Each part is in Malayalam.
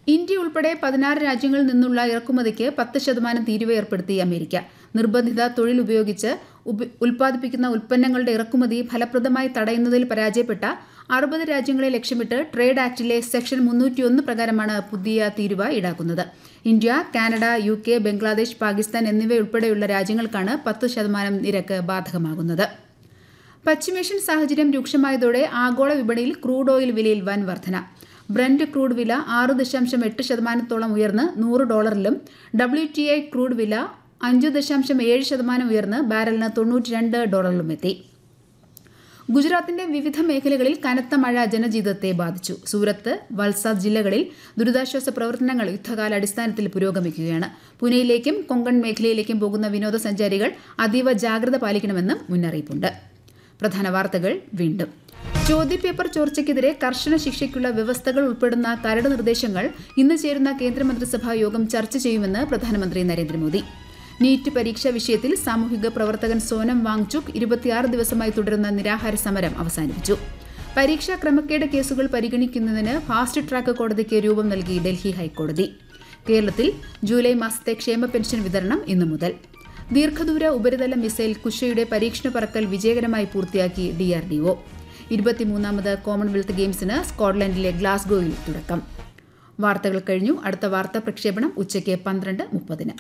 ഇന്ത്യ ഉൾപ്പെടെ പതിനാറ് രാജ്യങ്ങളിൽ നിന്നുള്ള ഇറക്കുമതിക്ക് പത്ത് ശതമാനം തീരുവ ഏർപ്പെടുത്തി അമേരിക്ക നിർബന്ധിത തൊഴിൽ ഉപയോഗിച്ച് ഉപ- ഉൽപ്പാദിപ്പിക്കുന്ന ഉൽപ്പന്നങ്ങളുടെ ഇറക്കുമതി ഫലപ്രദമായി തടയുന്നതിൽ പരാജയപ്പെട്ട അറുപത് രാജ്യങ്ങളെ ലക്ഷ്യമിട്ട് ട്രേഡ് ആക്ടിലെ സെക്ഷൻ മുന്നൂറ്റിയൊന്ന് പ്രകാരമാണ് പുതിയ തീരുവ ഈടാക്കുന്നത് India Canada U K Bangladesh Pakistan എന്നിവയുൾപ്പെടെയുള്ള രാജ്യങ്ങൾക്കാണ് പത്ത് ശതമാനം നിരക്ക് ബാധകമാകുന്നത് പശ്ചിമേഷ്യൻ സാഹചര്യം രൂക്ഷമായതോടെ ആഗോള വിപണിയിൽ ക്രൂഡ് ഓയിൽ വിലയിൽ വൻ വർധന ബ്രന്റ് ക്രൂഡ് വില ആറ് ദശാംശം എട്ട് ശതമാനത്തോളം ഉയർന്ന് നൂറ് ഡോളറിലും ഡബ്ല്യു ടി ഐ ക്രൂഡ് വില അഞ്ച് ദശാംശം ഏഴ് ശതമാനം ഉയർന്ന് ബാരലിന് തൊണ്ണൂറ്റി രണ്ട് ഡോളറിലും എത്തി ഗുജറാത്തിന്റെ വിവിധ മേഖലകളിൽ കനത്ത മഴ ജനജീവിതത്തെ ബാധിച്ചു സൂറത്ത് വൽസാദ് ജില്ലകളിൽ ദുരിതാശ്വാസ പ്രവർത്തനങ്ങൾ യുദ്ധകാലാടിസ്ഥാനത്തിൽ പുരോഗമിക്കുകയാണ് പുനെയിലേക്കും കൊങ്കൺ മേഖലയിലേക്കും പോകുന്ന വിനോദസഞ്ചാരികൾ അതീവ ജാഗ്രത പാലിക്കണമെന്നും മുന്നറിയിപ്പുണ്ട് പ്രധാന വാർത്തകൾ വീണ്ടും ചോദ്യപേപ്പർ ചോർച്ചയ്ക്കെതിരെ കർശന ശിക്ഷയ്ക്കുള്ള വ്യവസ്ഥകൾ ഉൾപ്പെടുന്ന കരട് നിർദ്ദേശങ്ങൾ ഇന്ന് ചേരുന്ന കേന്ദ്രമന്ത്രിസഭാ യോഗം ചർച്ച ചെയ്യുമെന്ന് പ്രധാനമന്ത്രി നരേന്ദ്രമോദി നീറ്റ് പരീക്ഷാ വിഷയത്തിൽ സാമൂഹിക പ്രവർത്തകൻ സോനം വാങ്ചുക് ഇരുപത്തിയാറ് ദിവസമായി തുടരുന്ന നിരാഹാര സമരം അവസാനിപ്പിച്ചു പരീക്ഷാ ക്രമക്കേട് കേസുകൾ പരിഗണിക്കുന്നതിന് ഫാസ്റ്റ് ട്രാക്ക് കോടതിക്ക് രൂപം നൽകി ഡൽഹി ഹൈക്കോടതി കേരളത്തിൽ ജൂലൈ മാസത്തെ ക്ഷേമ പെൻഷൻ വിതരണം ഇന്നു മുതൽ ദീർഘദൂര ഉപരിതല മിസൈൽ കുഷയുടെ പരീക്ഷണ പറക്കൽ വിജയകരമായി പൂർത്തിയാക്കി ഡിആർഡിഒ ഇരുപത്തിമൂന്നാമത് കോമൺവെൽത്ത് ഗെയിംസിന് സ്കോട്ട്ലൻഡിലെ ഗ്ലാസ്ഗോയിൽ തുടക്കം വാർത്തകൾ കഴിഞ്ഞു അടുത്ത വാർത്താ പ്രക്ഷേപണം ഉച്ചയ്ക്ക് പന്ത്രണ്ട് മുപ്പതിന്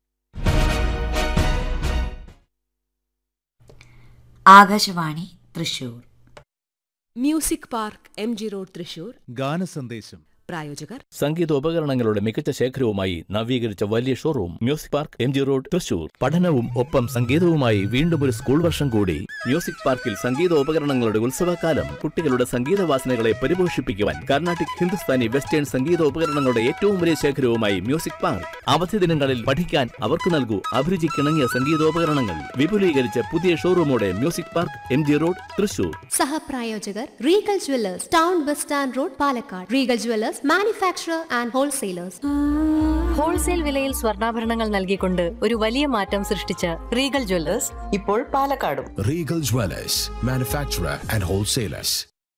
Akashvani Thrissur music park M G road Thrissur ഗാനസന്ദേശം പ്രായോജകർ സംഗീതോപകരണങ്ങളുടെ മികച്ച ശേഖരവുമായി നവീകരിച്ച വലിയ showroom music park M G road Thrissur പഠനവും ഒപ്പം സംഗീതവുമായി വീണ്ടും ഒരു സ്കൂൾ വർഷം കൂടി മ്യൂസിക് പാർക്കിൽ സംഗീതോപകരണങ്ങളുടെ ഉത്സവകാലം കുട്ടികളുടെ സംഗീത വാസനകളെ പരിപോഷിപ്പിക്കുവാൻ കർണാട്ടിക് ഹിന്ദുസ്ഥാനി വെസ്റ്റേൺ സംഗീതോപകരണങ്ങളുടെ ഏറ്റവും വലിയ ശേഖരവുമായി മ്യൂസിക് പാർക്ക് അവധി ദിനങ്ങളിൽ പഠിക്കാൻ അവർക്ക് നൽകൂ അഭിരുചിക്കിണങ്ങിയ സംഗീതോപകരണങ്ങൾ വിപുലീകരിച്ച പുതിയ ഷോറൂമോടെ music park M G road Thrissur സഹപ്രായോജകർ regal jewellers town bus stand road Palakkad regal jewellers manufacturer and wholesalers wholesale വിലയിൽ സ്വർണ്ണാഭരണങ്ങൾ നൽകിക്കൊണ്ട് ഒരു വലിയ മാറ്റം സൃഷ്ടിച്ച റീഗൽ ജ്വല്ലേഴ്സ് ഇപ്പോൾ പാലക്കാടും Regal Dwellers, manufacturer and wholesalers.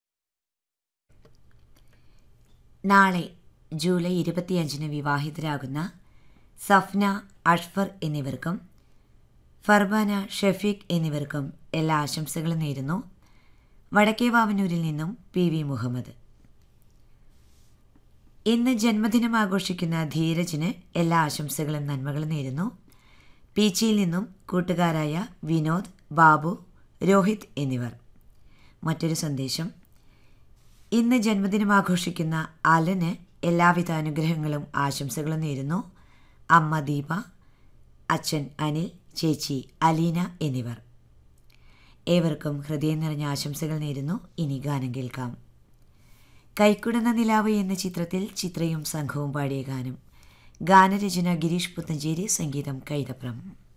നാളെ ജൂലൈ ഇരുപത്തിയഞ്ചിന് വിവാഹിതരാകുന്ന സഫ്ന അഷ്ഫർ എന്നിവർക്കും ഫർബാന ഷഫീഖ് എന്നിവർക്കും എല്ലാ ആശംസകളും നേരുന്നു വടക്കേവാവനൂരിൽ നിന്നും പി വി മുഹമ്മദ് ഇന്ന് ജന്മദിനം ആഘോഷിക്കുന്ന ധീരജിന് എല്ലാ ആശംസകളും നന്മകളും നേരുന്നു പീച്ചിയിൽ നിന്നും കൂട്ടുകാരായ വിനോദ് ബാബു രോഹിത് എന്നിവർ മറ്റൊരു സന്ദേശം ഇന്ന് ജന്മദിനം ആഘോഷിക്കുന്ന അലന് എല്ലാവിധ അനുഗ്രഹങ്ങളും ആശംസകളും നേരുന്നു അമ്മ ദീപ അച്ഛൻ അനിൽ ചേച്ചി അലീന എന്നിവർ ഏവർക്കും ഹൃദയം നിറഞ്ഞ ആശംസകൾ നേരുന്നു ഇനി ഗാനം കേൾക്കാം കൈക്കുടന്ന നിലാവ് എന്ന ചിത്രത്തിൽ ചിത്രയും സംഘവും പാടിയ ഗാനം ഗാനരചന ഗിരീഷ് പുത്തഞ്ചേരി സംഗീതം കൈതപ്രം